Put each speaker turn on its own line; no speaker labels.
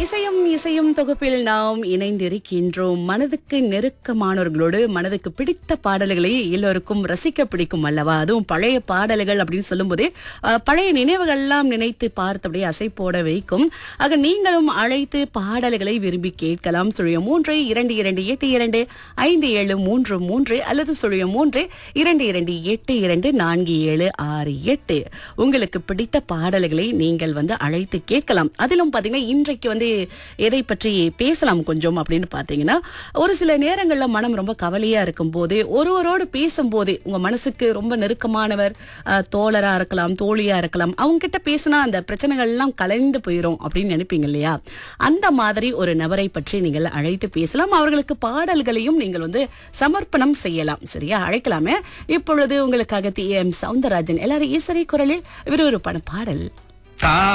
இசையும் இசையும் தொகுப்பில் நாம் இணைந்திருக்கின்றோம் மனதுக்கு நெருக்கமானவர்களோடு மனதுக்கு பிடித்த பாடல்களை எல்லோருக்கும் ரசிக்க பிடிக்கும் அல்லவா அதுவும் பழைய பாடல்கள் அப்படின்னு சொல்லும்போதே அஹ், பழைய நினைவுகள்லாம் நினைத்து பார்த்து அப்படியே அசை போட வைக்கும் ஆக நீங்களும் அழைத்து பாடல்களை விரும்பி கேட்கலாம் சுழியம் மூன்று இரண்டு இரண்டு எட்டு இரண்டு ஐந்து ஏழு மூன்று மூன்று அல்லது சுழியம் மூன்று இரண்டு இரண்டு எட்டு இரண்டு நான்கு ஏழு ஆறு எட்டு உங்களுக்கு பிடித்த பாடல்களை நீங்கள் வந்து அழைத்து கேட்கலாம் அதிலும் பார்த்தீங்கன்னா இன்றைக்கு வந்து எதை பற்றி பேசலாம் கொஞ்சம் அப்படின்னு பார்த்தீங்கன்னா ஒரு சில நேரங்களில் மனம் ரொம்ப கவலையாக இருக்கும் போது ஒருவரோடு பேசும்போதே உங்கள் மனசுக்கு ரொம்ப நெருக்கமானவர் அஹ், தோழரா இருக்கலாம் தோழியா இருக்கலாம் அவங்க கிட்ட பேசினா அந்த பிரச்சனைகள்லாம் கலைந்து போயிடும் அப்படின்னு நினைப்பீங்க இல்லையா அந்த மாதிரி ஒரு நபரை பற்றி நீங்கள் அழைத்து பேசலாம் அவர்களுக்கு பாடல்களையும் நீங்கள் வந்து சமர்ப்பணம் செய்யலாம் சரியா அழைக்கலாமே இப்பொழுது உங்களுக்காக டி எம் சவுந்தரராஜன் எல்லாரும் ஈஸ்வரி குரலில் விறுவிறுப்பான பாடல்